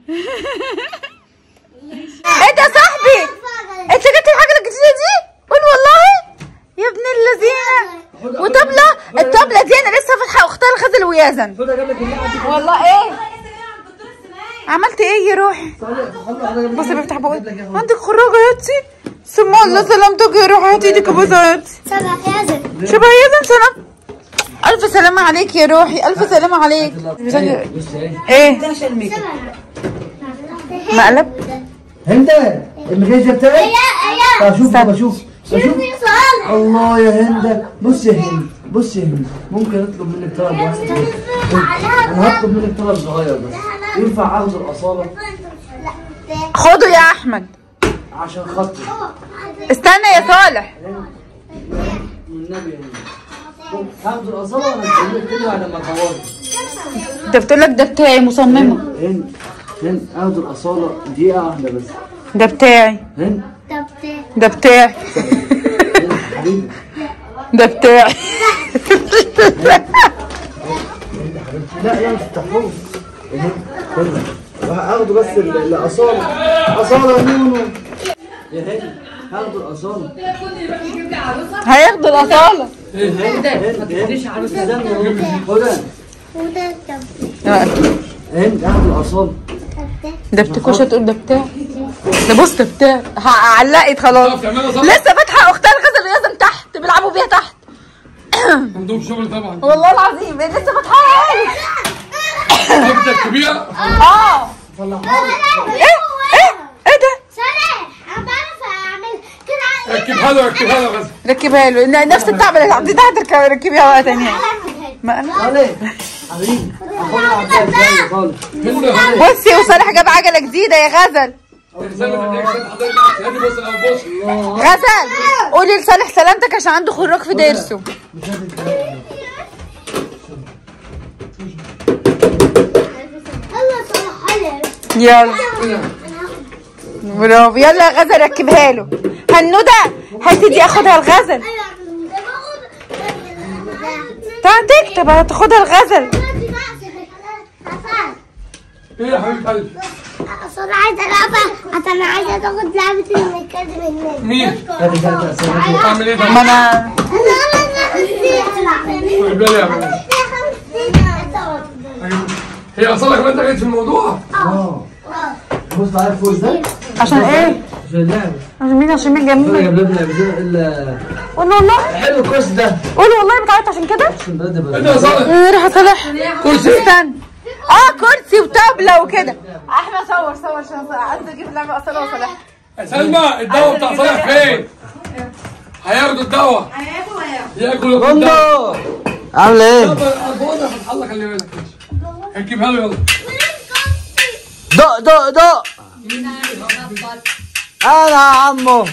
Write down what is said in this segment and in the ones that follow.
ايه ده يا صاحبي انت جبت الحاجه الجديده دي قول والله يا ابن اللذينه وطبله الطبله دي انا لسه فاتحه اختها الغزل ويزن خد اجيب لك اللعبه والله ايه عملت ايه يا روحي بصي بفتح بقول عندك خراجه يا اختي ثم الله سلامتك يا روحي هاتي ايدك بصي يا اختي سبع يازن شبه يزن سلام الف سلامه عليك يا روحي الف سلامه عليك بص ايه ايه مقلب هند المكياج بتاعك يا طب شوف استنى. بشوف بشوف في سؤال الله يا هند بص يا هند بص يا هند ممكن اطلب منك طلب واحد بس انا هطلب منك طلب صغير بس ينفع اخد الاصاله خده يا احمد عشان خاطري استنى يا صالح والنبي يا هند هاخد الاصاله وانا هقول لك كده بعد ما اخلص ده بتقول لك ده بتاعي مصممه هند هند اخد الاصاله دقيقه واحده بس ده بتاعي هند ده بتاعي هند حبيبي ده بتاعي لا لا مش تحفظ هند هاخده بس ال- الاصاله اصاله نونو يا هند هاخد الاصاله هياخدوا الاصاله هند هند هند استنى هدى وده طب هند هاخد الاصاله ده بتكوش تقول ده بتاعي ده بص ده بتاعي علقت خلاص لسه فاتحه اختها الغزل ويزن تحت بيلعبوا بيها تحت عندهم شغل طبعا والله العظيم لسه فاتحاها لي شركة كبيرة اه ايه ايه ايه ده صالح انا بعرف اعمل كده ركبها له ركبها له غزل ركبها له ن- نفس التعب اللي عندي تحت رك- ركبيها وقت تانية ما انا صالح حبيبي اخويا عبد ازاي خالص هند بصي وصالح جاب عجله جديده يا غزل رسالة حضرتك هادي بص انا بص غزل قولي لصالح سلامتك عشان عنده خراج في ضرسه الله صالح حلو يلا برافو يلا يا غزل ركبها له هنودة هاتي دي اخدها الغزل تعال تكتب هتاخدها الغزل ايه يا حبيب قلبي اصل انا عايزه العبها عشان انا عايزه تاخد لعبه المكان مني مين؟ هاتي هاتي اسئله اعمل ايه ده؟ ما انا قول لي يا حبيبي. هي اصلا كمان دخلت في الموضوع اه بص على الفوز ده عشان ايه عشان اللعبه عشان مين عشان مين انا جنبي جايب لنا لعبتين الا قول والله حلو الكورس ده قول والله بتعيط عشان كده اقسم بالله ده انت يا صالح ايه راح صالح كرسي استنى اه كرسي وطاوله وكده احمد صور صور عشان عايز اجيب لعبه اصاله وصالح سلمى الدواء بتاع صالح فين؟ هياخدوا الدواء ياكلوا الدواء بندق عامله ايه؟ البوضة فتح الله خلي بالك ركبها له يلا دق دق دق انا عمو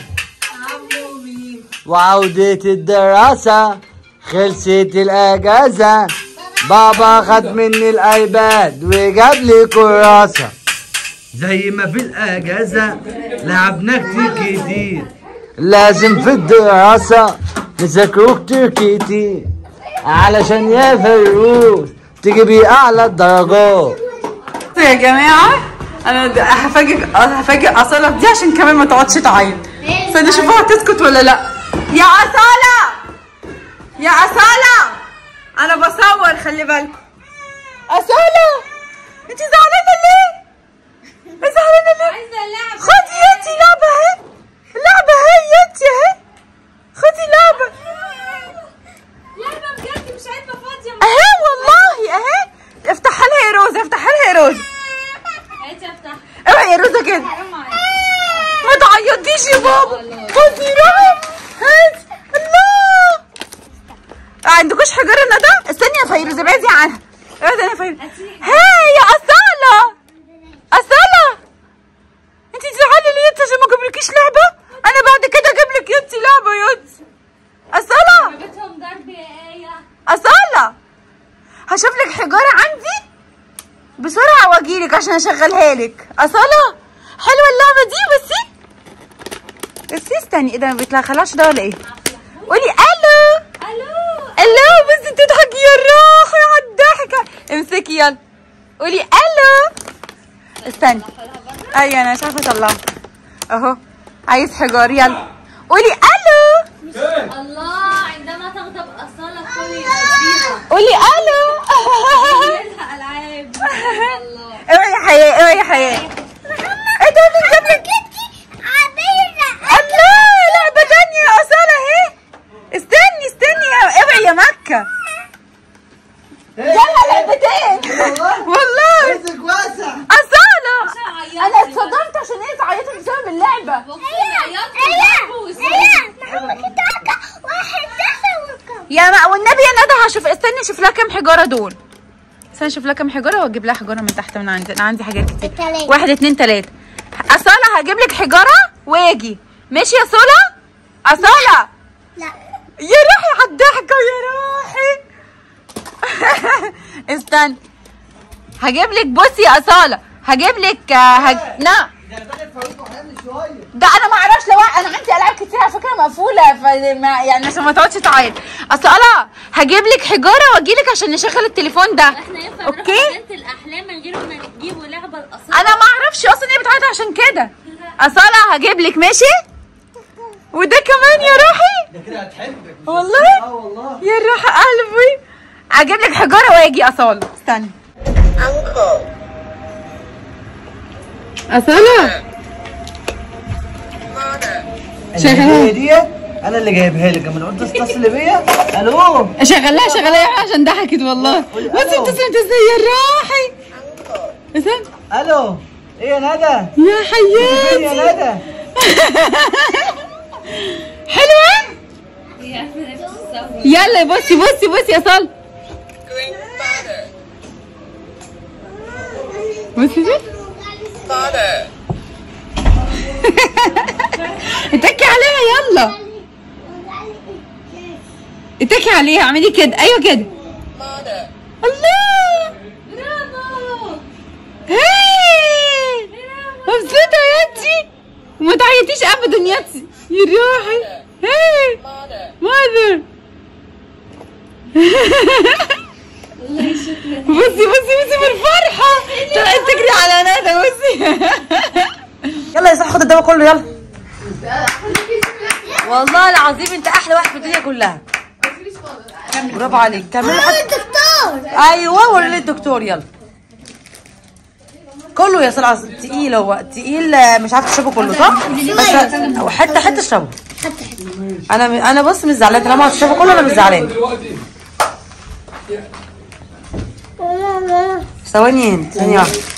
وعودة الدراسة خلصت الاجازة بابا خد مني الايباد وجاب لي كراسة زي ما في الاجازة لعبنا كتير كتير لازم في الدراسة نذاكروا كتير كتير علشان يا فيروز تجيبي اعلى الدرجات يا جماعه انا د- هفاجئ هفاجئ اصاله دي عشان كمان ما تقعدش تعيط استنى اشوفها هتسكت ولا لا يا اصاله يا اصاله انا بصور خلي بالكم اصاله انت زعلانه ليه زعلانه ليه عايزه لعبه خدي يا انتي لعبه اهي لعبه اهي يا انتي اهي خدي لعبه لعبة بجد مش عارفة فاضية اهي والله اهي افتحها لها يا روزه افتحها لها يا روزه هاتي افتح اوعي يا روزه كده حرام عليك ما تعيطيش يا بابا خدي رعب هات الله عندكوش حجاره ندى استني يا فيروز ابعدي عنها ابعدي يا فيروز هاي يا اصاله اصاله انت تزعلي ليه انت عشان ما جابلكيش لعبه انا بعد كده اجيب لك يوتي لعبه يوتي اصاله جابتهم ضرب يا آية اصاله هشوف لك حجاره عندي بسرعه واجيلك عشان اشغلها لك اصاله حلوه اللعبه دي بصي بصي استني ايه ده ما بيتلخلاش ده ولا ايه قولي الو الو الو بصي بتضحكي يا روحي على الضحكه امسكي يلا قولي الو استني ايوه انا مش عارفه اطلعه اهو عايز حجار يلا قولي الو ايه الله عندما تغضب أصالة كل يقضيها قولي الو لها ألعاب الله اوعي يا حياة اوعي يا حياة ايه ده من جنبك الله لعبة تانية يا أصالة اهي استني استني يا اوعي يا مكة يلا لعبتين والله رزق واسع أصالة عيطت. أنا اتصدمت عشان هي تعيطت بسبب اللعبة يا ما والنبي يا ندى هشوف استني اشوف لها كام حجاره دول استني اشوف لها كام حجاره واجيب لها حجاره من تحت من عندي انا عندي حاجات كتير تلاتة. واحد اتنين تلاته اصاله هجيب لك حجاره واجي ماشي يا صولا اصاله لا يا روحي على الضحكه يا روحي استني هجيب لك بصي يا اصاله هجيب لك آه، هج... نعم ده انا ما اعرفش لو انا عندي العاب كتير على فكره مقفوله فما يعني عشان ما تقعدش تعيط اصل انا هجيب لك حجاره واجي لك عشان نشغل التليفون ده احنا ينفع نروح اوكي جنينة الأحلام من غير ما نجيبوا لعبة الأصالة انا ما اعرفش اصلا هي بتعيط عشان كده اصاله هجيب لك ماشي وده كمان يا روحي ده كده هتحبك والله اه والله يا روح قلبي هجيب لك حجاره واجي اصاله استني اصاله الهدية ديت انا اللي جايبها لك لما قلت تتصل بيا الو شغلها شغلها عشان ضحكت والله قولي بصي ألو. بتسلم ازاي يا روحي استنى الو ايه يا ندى يا فين يا حياتي ندى حلوه يلا بصي بصي بصي يا صال بصي شوف اتكي عليها يلا اتكي عليها اعملي كده ايوه كده الله برافو هاي مبسوطة يا انتي وما تعيطيش ابدا يا انتي يا روحي هاي ماذر بصي بصي بصي من الفرحة طلعت تجري على ندى بصي يلا يا صاحبي خد الدواء كله يلا والله العظيم انت احلى واحد في الدنيا كلها برافو عليك كملي حد الدكتور ايوه وري للدكتور يلا كله يا صلاح تقيل هو تقيل آه، مش عارفه تشربه كله صح؟ بس أو حته حته اشربه انا انا بص مش زعلانه طالما هتشربه كله انا مش زعلانه دلوقتي ثواني هنا ثانيه واحده